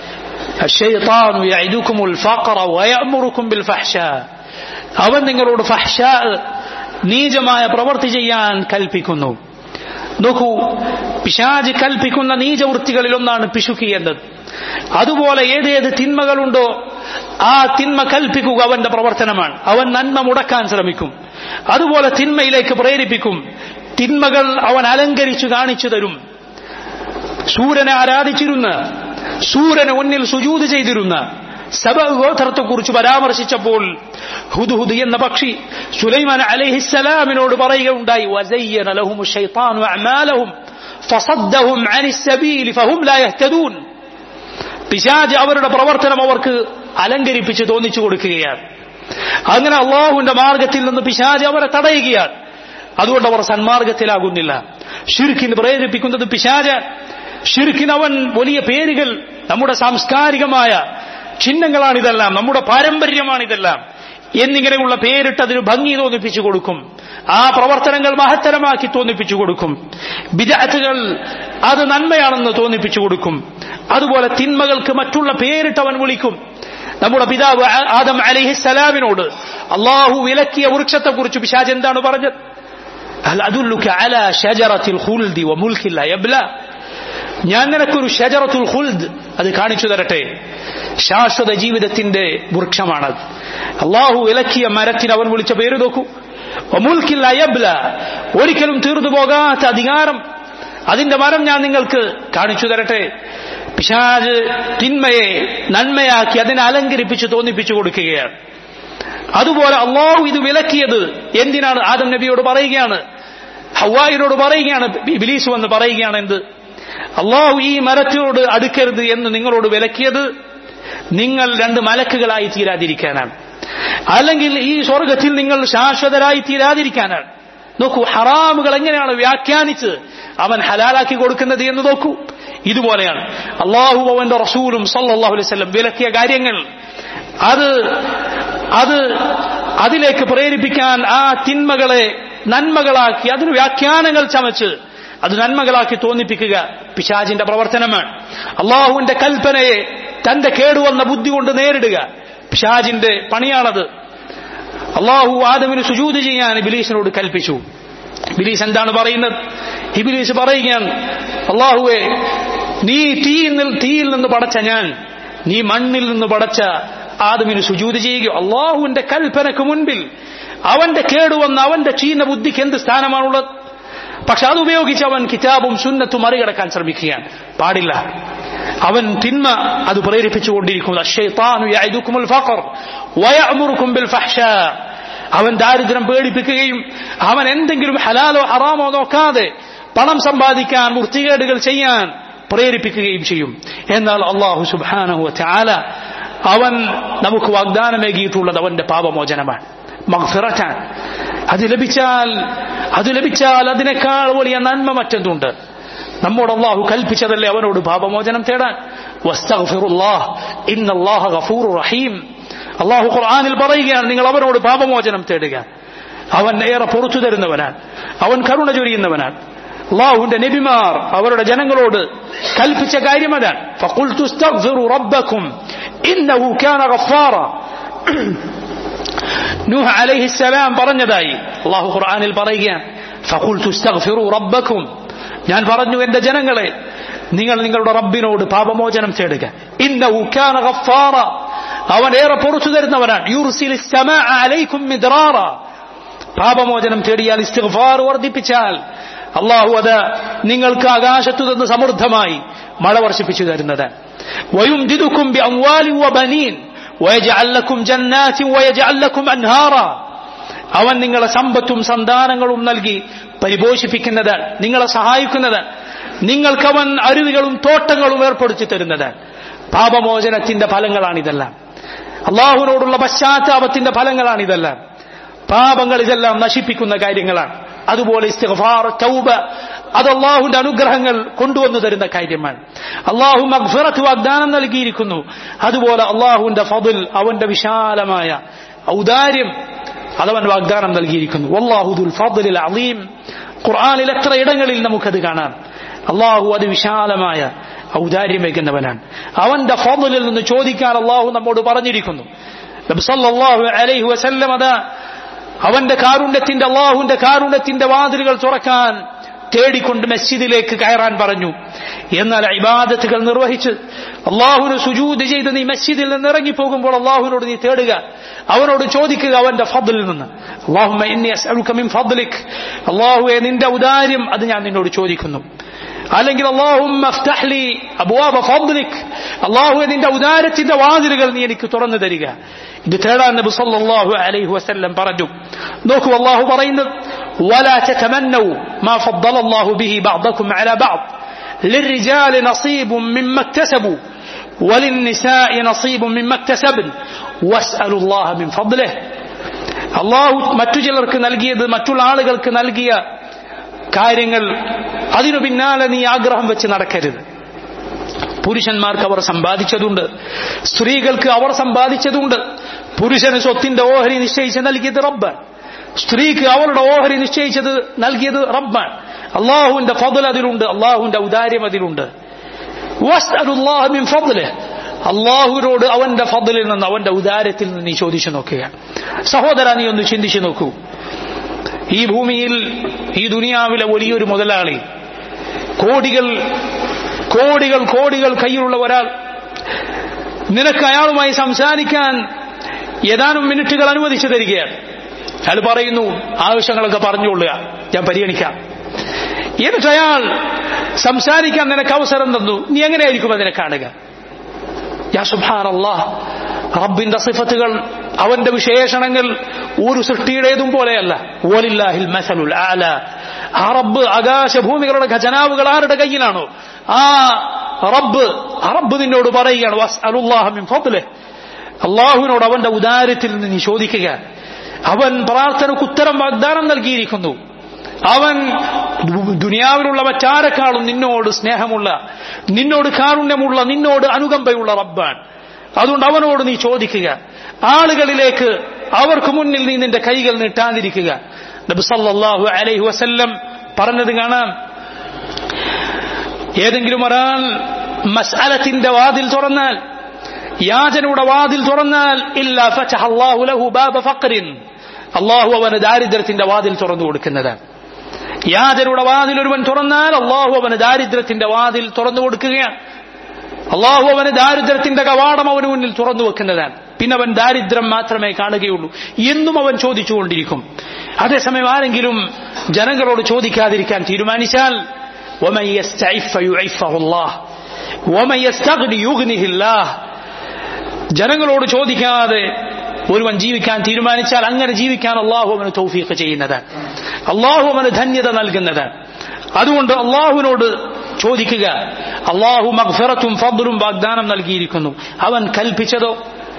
Speaker 1: അവൻ നിങ്ങളോട് ഫഹ്ഷ നീചമായ പ്രവൃത്തി ചെയ്യാൻ കൽപ്പിക്കുന്നു നോക്കൂ പിശാജ് കൽപ്പിക്കുന്ന നീചവൃത്തികളിൽ ഒന്നാണ് പിശുക്കി എന്നത് അതുപോലെ ഏതേത് തിന്മകളുണ്ടോ ആ തിന്മ കൽപ്പിക്കുക അവന്റെ പ്രവർത്തനമാണ് അവൻ നന്മ മുടക്കാൻ ശ്രമിക്കും അതുപോലെ തിന്മയിലേക്ക് പ്രേരിപ്പിക്കും തിന്മകൾ അവൻ അലങ്കരിച്ചു കാണിച്ചു തരും സൂര്യനെ ആരാധിച്ചിരുന്ന സൂര്യന് മുന്നിൽ സുജൂത് ചെയ്തിരുന്ന സബഗോത്രത്തെക്കുറിച്ച് പരാമർശിച്ചപ്പോൾ ഹുദുഹുദ് എന്ന പക്ഷി സുലൈമാൻ അലൈഹിസ്സലാമിനോട് പറയുകയുണ്ടായി വസയ്യന ലഹും ശൈത്താനു അഅമാലഹും ഫസദ്ദഹും അനിസ് സബീൽ ഫഹും ലാ യഹ്തദൂൻ പിശാജ് അവരുടെ പ്രവർത്തനം അവർക്ക് അലങ്കരിപ്പിച്ച് തോന്നിച്ചു കൊടുക്കുകയാണ് അങ്ങനെ അള്ളാഹുവിന്റെ മാർഗത്തിൽ നിന്ന് പിശാജ് അവരെ തടയുകയാണ് അതുകൊണ്ട് അവർ സന്മാർഗത്തിലാകുന്നില്ല ഷിർക്കിന് പ്രേരിപ്പിക്കുന്നത് പിശാജ് ഷിർക്കിന് അവൻ വലിയ പേരുകൾ നമ്മുടെ സാംസ്കാരികമായ ചിഹ്നങ്ങളാണിതെല്ലാം നമ്മുടെ പാരമ്പര്യമാണിതെല്ലാം എന്നിങ്ങനെയുള്ള പേരിട്ട് അതിന് ഭംഗി തോന്നിപ്പിച്ചു കൊടുക്കും ആ പ്രവർത്തനങ്ങൾ മഹത്തരമാക്കി തോന്നിപ്പിച്ചു കൊടുക്കും ബിജാറ്റുകൾ അത് നന്മയാണെന്ന് തോന്നിപ്പിച്ചു കൊടുക്കും അതുപോലെ തിന്മകൾക്ക് മറ്റുള്ള പേരിട്ട് അവൻ വിളിക്കും നമ്മുടെ പിതാവ് ആദം അലിഹിസലാമിനോട് അള്ളാഹു വിലക്കിയ വൃക്ഷത്തെക്കുറിച്ച് പിശാജ് എന്താണ് പറഞ്ഞത് ഞാൻ നിനക്കൊരു ഷജറത്തുൽ ഹുൽദ് അത് കാണിച്ചു തരട്ടെ ശാശ്വത ജീവിതത്തിന്റെ വൃക്ഷമാണത് അള്ളാഹു വിലക്കിയ മരത്തിന് അവൻ വിളിച്ച പേര് നോക്കൂ ഒമുൽക്കില്ല അയബ്ല ഒരിക്കലും തീർന്നു പോകാത്ത അധികാരം അതിന്റെ മരം ഞാൻ നിങ്ങൾക്ക് കാണിച്ചു തരട്ടെ പിശാജ് തിന്മയെ നന്മയാക്കി അതിനെ അലങ്കരിപ്പിച്ച് തോന്നിപ്പിച്ചു കൊടുക്കുകയാണ് അതുപോലെ അള്ളാഹു ഇത് വിലക്കിയത് എന്തിനാണ് ആദം നബിയോട് പറയുകയാണ് ഹവായിനോട് പറയുകയാണ് ബിലീസ് വന്ന് പറയുകയാണ് എന്ത് അള്ളാഹു ഈ മരത്തിനോട് അടുക്കരുത് എന്ന് നിങ്ങളോട് വിലക്കിയത് നിങ്ങൾ രണ്ട് മലക്കുകളായി തീരാതിരിക്കാനാണ് അല്ലെങ്കിൽ ഈ സ്വർഗത്തിൽ നിങ്ങൾ ശാശ്വതരായി തീരാതിരിക്കാനാണ് നോക്കൂ ഹറാമുകൾ എങ്ങനെയാണ് വ്യാഖ്യാനിച്ച് അവൻ ഹലാലാക്കി കൊടുക്കുന്നത് എന്ന് നോക്കൂ ഇതുപോലെയാണ് അള്ളാഹു അവന്റെ റസൂലും സല്ലാഹു അലൈവല്ലം വിലക്കിയ കാര്യങ്ങൾ അത് അത് അതിലേക്ക് പ്രേരിപ്പിക്കാൻ ആ തിന്മകളെ നന്മകളാക്കി അതിന് വ്യാഖ്യാനങ്ങൾ ചമച്ച് അത് നന്മകളാക്കി തോന്നിപ്പിക്കുക പിശാജിന്റെ പ്രവർത്തനമാണ് അള്ളാഹുവിന്റെ കൽപ്പനയെ തന്റെ കേടുവന്ന ബുദ്ധി കൊണ്ട് നേരിടുക പിശാജിന്റെ പണിയാണത് അള്ളാഹു ആദമിന് സുജൂത് ചെയ്യാൻ ബിലീസിനോട് കൽപ്പിച്ചു ബിലീസ് എന്താണ് പറയുന്നത് ഹിബിലീസ് പറയുകയാണ് അള്ളാഹുവെ നീ തീയിൽ നിന്ന് തീയിൽ നിന്ന് പടച്ച ഞാൻ നീ മണ്ണിൽ നിന്ന് പടച്ച ആദമിന് സുജൂത് ചെയ്യുക അള്ളാഹുവിന്റെ കൽപ്പനക്ക് മുൻപിൽ അവന്റെ കേടുവന്ന അവന്റെ ചീന ബുദ്ധിക്ക് എന്ത് സ്ഥാനമാണുള്ളത് പക്ഷെ അത് ഉപയോഗിച്ച് അവൻ കിതാബും സുന്നത്തും മറികടക്കാൻ ശ്രമിക്കുകയാണ് പാടില്ല അവൻ തിന്മ അത് പ്രേരിപ്പിച്ചുകൊണ്ടിരിക്കുന്നു അശ്ശൈത്താനു യഅദുകുമുൽ ഫഖർ വയഅമുറുകും ബിൽ ഫഹ്ശാ അവൻ ദാരിദ്ര്യം പേടിപ്പിക്കുകയും അവൻ എന്തെങ്കിലും ഹലാലോ ഹറാമോ നോക്കാതെ പണം സമ്പാദിക്കാൻ വൃത്തികേടുകൾ ചെയ്യാൻ പ്രേരിപ്പിക്കുകയും ചെയ്യും എന്നാൽ അള്ളാഹു സുബാനഹു ചാല അവൻ നമുക്ക് വാഗ്ദാനമേകിയിട്ടുള്ളത് അവന്റെ പാപമോചനമാണ് മഗ്ഫിററ്റാൻ അത് ലഭിച്ചാൽ അത് ലഭിച്ചാൽ അതിനേക്കാൾ വലിയ നന്മ മറ്റെന്തുണ്ട് നമ്മോട് അള്ളാഹു കൽപ്പിച്ചതല്ലേ അവനോട് പാപമോചനം തേടാൻ വസ്തഗ്ഫിറുല്ലാഹ് ഇന്നല്ലാഹ ഗഫൂറു റഹീം അള്ളാഹു ഖുർആനിൽ പറയുകയാണ് നിങ്ങൾ അവനോട് പാപമോചനം തേടുക അവൻ ഏറെ പുറത്തു തരുന്നവനാണ് അവൻ കരുണ ചൊരിയുന്നവനാണ് അള്ളാഹുവിന്റെ നബിമാർ അവരുടെ ജനങ്ങളോട് കൽപ്പിച്ച കാര്യം അതാണ് ഫഖുൽതു ഇസ്തഗ്ഫിറു റബ്ബക്കും ഇന്നഹു കാന ഗഫാറ നൂഹ് അലൈഹിസ്സലാം പറഞ്ഞതായി അള്ളാഹു ഖുർആനിൽ പറയുകയാണ് ഫഖുൽതു ഇസ്തഗ്ഫിറു റബ്ബക്കും ഞാൻ പറഞ്ഞു എന്റെ ജനങ്ങളെ നിങ്ങൾ നിങ്ങളുടെ റബ്ബിനോട് പാപമോചനം തേടുക ഇന്നഹു കാന ഗഫാറ അവൻ ഏറെ പുറത്തു തരുന്നവനാണ് യൂർസിൽ അലൈക്കും മിദ്റാറ പാപമോചനം തേടിയാൽ ഇസ്തിഗ്ഫാർ വർദ്ധിപ്പിച്ചാൽ അള്ളാഹു അത് നിങ്ങൾക്ക് ആകാശത്തു നിന്ന് സമൃദ്ധമായി മഴ വർഷിപ്പിച്ചു തരുന്നത് വയുംജിദുക്കും ബിഅംവാലി വബനീൻ ويجعل لكم جنات ويجعل لكم أنهارا അവൻ നിങ്ങളെ സമ്പത്തും സന്താനങ്ങളും നൽകി പരിപോഷിപ്പിക്കുന്നതാണ് നിങ്ങളെ സഹായിക്കുന്നതാണ് നിങ്ങൾക്കവൻ അരുവികളും തോട്ടങ്ങളും ഏർപ്പെടുത്തി തരുന്നതാണ് പാപമോചനത്തിന്റെ ഫലങ്ങളാണിതെല്ലാം അള്ളാഹുവിനോടുള്ള പശ്ചാത്താപത്തിന്റെ ഫലങ്ങളാണിതെല്ലാം പാപങ്ങൾ ഇതെല്ലാം നശിപ്പിക്കുന്ന കാര്യങ്ങളാണ് അതുപോലെ ഇസ്തിഗ്ഫാർ തൗബ അത് അള്ളാഹുവിന്റെ അനുഗ്രഹങ്ങൾ കൊണ്ടുവന്നു തരുന്ന കാര്യമാണ് അള്ളാഹു മഗ്ഫിറത്ത് വാഗ്ദാനം നൽകിയിരിക്കുന്നു അതുപോലെ അള്ളാഹുവിന്റെ ഫضൽ അവന്റെ വിശാലമായ ഔദാര്യം അതവൻ വാഗ്ദാനം നൽകിയിരിക്കുന്നു അള്ളാഹുദുൽ ഫضലിൽ അലീം ഖുർആാനിൽ എത്ര ഇടങ്ങളിൽ നമുക്കത് കാണാം അള്ളാഹു അത് വിശാലമായ ഔദാര്യം വയ്ക്കുന്നവനാണ് അവന്റെ ഫضലിൽ നിന്ന് ചോദിക്കാൻ അള്ളാഹു നമ്മോട് പറഞ്ഞിരിക്കുന്നു നബ്സല്ലാഹു അലൈഹി വസല്ലം അതാ അവന്റെ കാരുണ്യത്തിന്റെ അള്ളാഹുവിന്റെ കാരുണ്യത്തിന്റെ വാതിലുകൾ തുറക്കാൻ തേടിക്കൊണ്ട് മസ്ജിദിലേക്ക് കയറാൻ പറഞ്ഞു എന്നാൽ ഇബാദത്തുകൾ നിർവഹിച്ച് അള്ളാഹുവിന് സുജൂത് ചെയ്ത് നീ മസ്ജിദിൽ നിന്ന് ഇറങ്ങിപ്പോകുമ്പോൾ അള്ളാഹുവിനോട് നീ തേടുക അവനോട് ചോദിക്കുക അവന്റെ ഫضലിൽ നിന്ന് അള്ളാഹുലിക് അള്ളാഹുവെ നിന്റെ ഔദാര്യം അത് ഞാൻ നിന്നോട് ചോദിക്കുന്നു അല്ലെങ്കിൽ അള്ളാഹുവെ നിന്റെ ഔദാരത്തിന്റെ വാതിലുകൾ നീ എനിക്ക് തുറന്നു തരിക ഇത് തേടാൻ നബി സല്ലല്ലാഹു അലൈഹി വസല്ലം പറഞ്ഞു നോക്കൂ അള്ളാഹു പറയുന്നത് ولا تتمنوا ما فضل الله به بعضكم على بعض للرجال نصيب مما اكتسبوا وللنساء نصيب مما اكتسبن واسألوا الله من فضله അള്ളാഹു മറ്റു ചിലർക്ക് നൽകിയത് മറ്റുള്ള ആളുകൾക്ക് നൽകിയ കാര്യങ്ങൾ അതിനു പിന്നാലെ നീ ആഗ്രഹം വെച്ച് നടക്കരുത് പുരുഷന്മാർക്ക് അവർ സമ്പാദിച്ചതുണ്ട് സ്ത്രീകൾക്ക് അവർ സമ്പാദിച്ചതുണ്ട് പുരുഷന് സ്വത്തിന്റെ ഓഹരി നിശ്ചയിച്ച് നൽകിയത് റബ്ബ് സ്ത്രീക്ക് അവളുടെ ഓഹരി നിശ്ചയിച്ചത് നൽകിയത് റബ്ബാണ് അള്ളാഹുവിന്റെ ഫضൽ അതിലുണ്ട് അള്ളാഹുവിന്റെ ഔദാര്യം അതിലുണ്ട് അള്ളാഹുവിനോട് അവന്റെ ഫضലിൽ നിന്ന് അവന്റെ ഉദാരത്തിൽ നിന്ന് നീ ചോദിച്ചു നോക്കുക സഹോദര നീ ഒന്ന് ചിന്തിച്ചു നോക്കൂ ഈ ഭൂമിയിൽ ഈ ദുനിയാവിലെ വലിയൊരു മുതലാളി കോടികൾ കോടികൾ കോടികൾ കയ്യിലുള്ള ഒരാൾ നിനക്ക് അയാളുമായി സംസാരിക്കാൻ ഏതാനും മിനിറ്റുകൾ അനുവദിച്ചു തരികയാണ് അയാൾ പറയുന്നു ആവശ്യങ്ങളൊക്കെ പറഞ്ഞുകൊള്ളുക ഞാൻ പരിഗണിക്കാം എന്നിട്ട് അയാൾ സംസാരിക്കാൻ നിനക്ക് അവസരം തന്നു നീ എങ്ങനെയായിരിക്കും അതിനെ കാണുക യാ സുബാനല്ലാ റബ്ബിന്റെ സിഫത്തുകൾ അവന്റെ വിശേഷണങ്ങൾ ഒരു സൃഷ്ടിയുടേതും പോലെയല്ല ഓലില്ലാഹിൽ മസലുൽ ആല ആ റബ്ബ് ആകാശഭൂമികളുടെ ഖജനാവുകൾ ആരുടെ കയ്യിലാണോ ആ റബ്ബ് ആ റബ്ബ് നിന്നോട് പറയുകയാണ് വസ്അലുല്ലാഹമിൻ ഫضله അള്ളാഹുവിനോട് അവന്റെ ഉദാരത്തിൽ നിന്ന് നീ ചോദിക്കുക അവൻ പ്രാർത്ഥനക്ക് ഉത്തരം വാഗ്ദാനം നൽകിയിരിക്കുന്നു അവൻ ദുനിയാവിലുള്ള മറ്റാരെക്കാളും നിന്നോട് സ്നേഹമുള്ള നിന്നോട് കാരുണ്യമുള്ള നിന്നോട് അനുകമ്പയുള്ള റബ്ബാൻ അതുകൊണ്ട് അവനോട് നീ ചോദിക്കുക ആളുകളിലേക്ക് അവർക്ക് മുന്നിൽ നീ നിന്റെ കൈകൾ നീട്ടാതിരിക്കുക നബി സല്ലല്ലാഹു അലൈഹി വസല്ലം പറഞ്ഞത് കാണാം ഏതെങ്കിലും ഒരാൾ മസ്അലത്തിന്റെ വാതിൽ തുറന്നാൽ യാചനയുടെ വാതിൽ തുറന്നാൽ ഇല്ല ഫതഹ അല്ലാഹു ലഹു ബാബ ഫഖറിൻ അള്ളാഹു അവന് ദാരിദ്ര്യത്തിന്റെ വാതിൽ തുറന്നു കൊടുക്കുന്നതാണ് യാചനയുടെ വാതിൽ ഒരുവൻ തുറന്നാൽ അള്ളാഹു അവന് ദാരിദ്ര്യത്തിന്റെ വാതിൽ തുറന്നു കൊടുക്കുകയാണ് അള്ളാഹു അവന് ദാരിദ്ര്യത്തിന്റെ കവാടം അവന് മുന്നിൽ തുറന്നു വെക്കുന്നതാണ് പിന്നെ അവൻ ദാരിദ്ര്യം മാത്രമേ കാണുകയുള്ളൂ എന്നും അവൻ ചോദിച്ചുകൊണ്ടിരിക്കും അതേസമയം ആരെങ്കിലും ജനങ്ങളോട് ചോദിക്കാതിരിക്കാൻ തീരുമാനിച്ചാൽ ومن يستعف يعفه الله ومن يستغني يغنه الله ജനങ്ങളോട് ചോദിക്കാതെ ഒരുവൻ ജീവിക്കാൻ തീരുമാനിച്ചാൽ അങ്ങനെ ജീവിക്കാൻ അള്ളാഹു അവന് തൗഫീഖ് ചെയ്യുന്നതാണ് അള്ളാഹു അവന് ധന്യത നൽകുന്നതാണ് അതുകൊണ്ട് അള്ളാഹുവിനോട് ചോദിക്കുക അള്ളാഹു മഗ്ഫിറത്തും ഫദ്ലും വാഗ്ദാനം നൽകിയിരിക്കുന്നു അവൻ കൽപ്പിച്ചതോ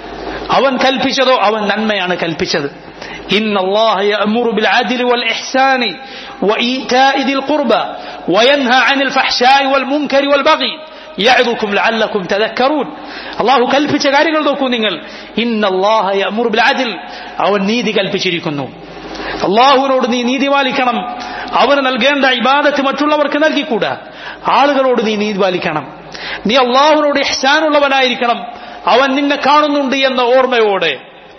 Speaker 1: അവൻ കൽപ്പിച്ചതോ അവൻ നന്മയാണ് കൽപ്പിച്ചത് إن الله يأمر بالعدل والإحسان وإيتاء ذي القربى وينهى عن الفحشاء والمنكر والبغي يعظكم لعلكم تذكرون അള്ളാഹു കൽപ്പിച്ച കാര്യങ്ങൾ നോക്കൂ നിങ്ങൾ ഇന്നല്ലാഹ യഅ്മുറു ബിൽ അദ്ൽ അവൻ നീതി കൽപ്പിച്ചിരിക്കുന്നു അള്ളാഹുവിനോട് നീ നീതി പാലിക്കണം അവന് നൽകേണ്ട ഇബാദത്ത് മറ്റുള്ളവർക്ക് നൽകിക്കൂടാ ആളുകളോട് നീ നീതി പാലിക്കണം നീ അള്ളാഹുവിനോട് ഇഹ്സാനുള്ളവനായിരിക്കണം അവൻ നിന്നെ കാണുന്നുണ്ട് എന്ന ഓർമ്മയോടെ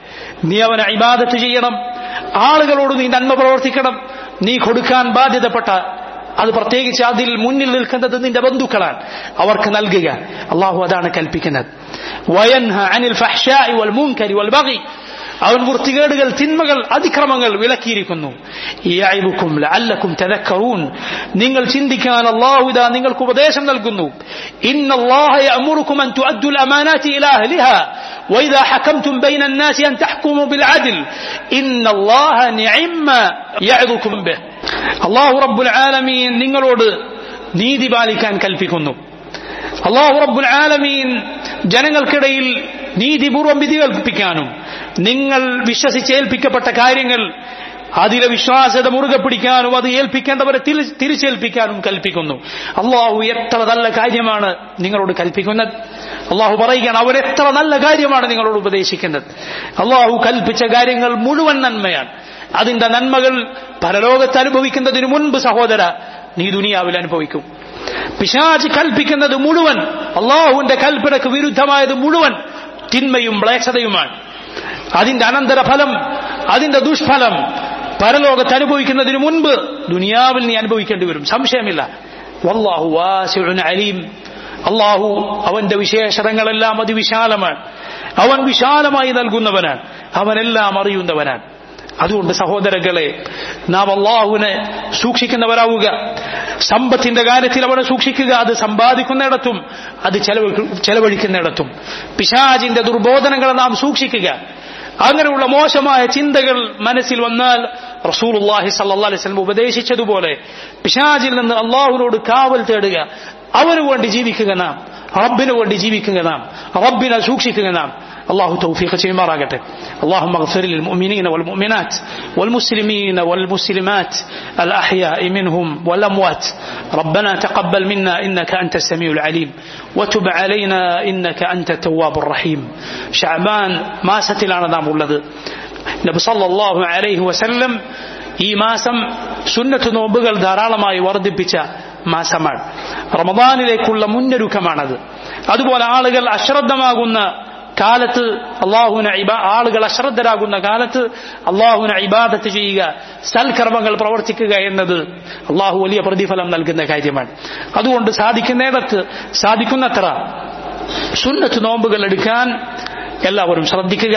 Speaker 1: നീ അവനെ ഇബാദത്ത് ചെയ്യണം ആളുകളോട് നീ നന്മ പ്രവർത്തിക്കണം നീ കൊടുക്കാൻ ബാധ്യതപ്പെട്ട അത് പ്രത്യേകിച്ച് അതിൽ മുന്നിൽ നിൽക്കുന്നത് നിന്റെ ബന്ധുക്കളാണ് അവർക്ക് നൽകുക അള്ളാഹു അതാണ് കൽപ്പിക്കുന്നത് വയൻഹ അനിൽ ഫഹ്ശാഇ വൽ മുൻകരി വൽ ബഗി അവൻ വൃത്തികേടുകൾ തിന്മകൾ അതിക്രമങ്ങൾ വിലക്കിയിരിക്കുന്നു യഅിബുക്കും ലഅല്ലക്കും തദക്കറൂൻ നിങ്ങൾ ചിന്തിക്കാൻ അല്ലാഹു ഇതാ നിങ്ങൾക്ക് ഉപദേശം നൽകുന്നു ഇന്നല്ലാഹ യഅമുറുക്കും അൻ തുഅദ്ദു അൽ-അമാനാതി ഇലാ അഹ്ലിഹാ وإذا حكمتم بين الناس أن تحكموا بالعدل إن الله نعم ما يعظكم به അള്ളാഹു റബ്ബുൽ ആലമീൻ നിങ്ങളോട് നീതി പാലിക്കാൻ കൽപ്പിക്കുന്നു അള്ളാഹു റബ്ബുൽ ആലമീൻ ജനങ്ങൾക്കിടയിൽ നീതിപൂർവം വിധി കൽപ്പിക്കാനും നിങ്ങൾ വിശ്വസിച്ചേൽപ്പിക്കപ്പെട്ട കാര്യങ്ങൾ അതിലെ വിശ്വാസ്യത മുറുകെ പിടിക്കാനും അത് ഏൽപ്പിക്കേണ്ടവരെ തിരിച്ചേൽപ്പിക്കാനും കൽപ്പിക്കുന്നു അള്ളാഹു എത്ര നല്ല കാര്യമാണ് നിങ്ങളോട് കൽപ്പിക്കുന്നത് അള്ളാഹു പറയുകയാണ് അവർ എത്ര നല്ല കാര്യമാണ് നിങ്ങളോട് ഉപദേശിക്കുന്നത് അള്ളാഹു കൽപ്പിച്ച കാര്യങ്ങൾ മുഴുവൻ നന്മയാണ് അതിന്റെ നന്മകൾ പരലോകത്ത് അനുഭവിക്കുന്നതിന് മുൻപ് സഹോദര നീ ദുനിയാവിൽ അനുഭവിക്കും പിശാച് കൽപ്പിക്കുന്നത് മുഴുവൻ അള്ളാഹുവിന്റെ കൽപ്പനക്ക് വിരുദ്ധമായത് മുഴുവൻ തിന്മയും മ്ലേച്ഛതയുമാണ് അതിന്റെ അനന്തരഫലം അതിന്റെ ദുഷ്ഫലം പരലോകത്ത് അനുഭവിക്കുന്നതിന് മുൻപ് ദുനിയാവിൽ നീ അനുഭവിക്കേണ്ടി വരും സംശയമില്ല വല്ലാഹു വാസിഉൻ അലീം അള്ളാഹു അവന്റെ വിശേഷതകളെല്ലാം അതിവിശാലമാണ് അവൻ വിശാലമായി നൽകുന്നവനാണ് അവനെല്ലാം അറിയുന്നവനാണ് അതുകൊണ്ട് സഹോദരങ്ങളെ നാം അള്ളാഹുവിനെ സൂക്ഷിക്കുന്നവരാവുക സമ്പത്തിന്റെ കാര്യത്തിൽ അവനെ സൂക്ഷിക്കുക അത് സമ്പാദിക്കുന്നിടത്തും അത് ചെലവഴിക്കുന്നിടത്തും പിശാജിന്റെ ദുർബോധനങ്ങളെ നാം സൂക്ഷിക്കുക അങ്ങനെയുള്ള മോശമായ ചിന്തകൾ മനസ്സിൽ വന്നാൽ റസൂലുള്ളാഹി സല്ലല്ലാഹു അലൈഹി വസല്ലം ഉപദേശിച്ചതുപോലെ പിശാജിൽ നിന്ന് അള്ളാഹുവിനോട് കാവൽ തേടുക അവന് വേണ്ടി ജീവിക്കുക നാം റബ്ബിന് വേണ്ടി ജീവിക്കുക നാം റബ്ബിനെ സൂക്ഷിക്കുക നാം الله توفيق شيما راقته اللهم اغفر للمؤمنين والمؤمنات والمسلمين والمسلمات الأحياء منهم والأموات ربنا تقبل منا إنك أنت السميع العليم وتب علينا إنك أنت التواب الرحيم شعبان ما ستلنا نام ولد നബി സല്ലല്ലാഹു അലൈഹി വസല്ലം ഈ മാസം സുന്നത്ത് നോമ്പുകൾ ധാരാളമായി വർദ്ധിപ്പിച്ച മാസമാണ് റമദാനിലേക്കുള്ള മുന്നൊരുക്കമാണത് അതുപോലെ ആളുകൾ അശ്രദ്ധമാകുന്ന കാലത്ത് അള്ളാഹുവിനെ ആളുകൾ അശ്രദ്ധരാകുന്ന കാലത്ത് അള്ളാഹുവിനെ ഇബാദത്ത് ചെയ്യുക സൽക്കർമ്മങ്ങൾ പ്രവർത്തിക്കുക എന്നത് അള്ളാഹു വലിയ പ്രതിഫലം നൽകുന്ന കാര്യമാണ് അതുകൊണ്ട് സാധിക്കുന്നിടത്ത് സാധിക്കുന്നത്ര സുന്നത്ത് നോമ്പുകൾ എടുക്കാൻ എല്ലാവരും ശ്രദ്ധിക്കുക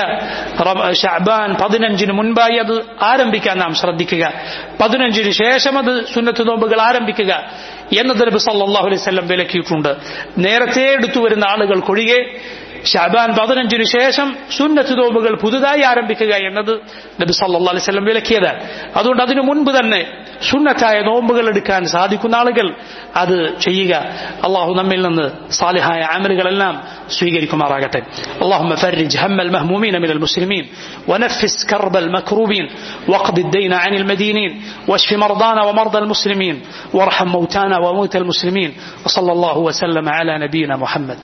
Speaker 1: ഷാബാൻ പതിനഞ്ചിന് മുൻപായി അത് ആരംഭിക്കാൻ നാം ശ്രദ്ധിക്കുക പതിനഞ്ചിന് ശേഷം അത് സുന്നത്ത് നോമ്പുകൾ ആരംഭിക്കുക എന്നത് നബി സല്ലല്ലാഹു അലൈഹി വസല്ലം വിലക്കിയിട്ടുണ്ട് നേരത്തെ എടുത്തു വരുന്ന ആളുകൾക്കൊഴികെ ഷാബാൻ പതിനഞ്ചിന് ശേഷം സുന്നത്ത് നോമ്പുകൾ പുതുതായി ആരംഭിക്കുക എന്നത് നബി സല്ലല്ലാഹു അലൈഹി വസല്ലം വിലക്കിയതാണ് അതുകൊണ്ട് അതിനു മുൻപ് തന്നെ സുന്നത്തായ നോമ്പുകൾ എടുക്കാൻ സാധിക്കുന്ന ആളുകൾ അത് ചെയ്യുക അള്ളാഹു നമ്മിൽ നിന്ന് സാലിഹായ അമലുകളെല്ലാം സ്വീകരിക്കുമാറാകട്ടെ اللهم فرج هم المهمومين من المسلمين ونفس كرب المكروبين واقض الدين عن المدينين واشف مرضانا ومرضى المسلمين وارحم موتانا وموتى المسلمين وصلى الله وسلم على نبينا محمد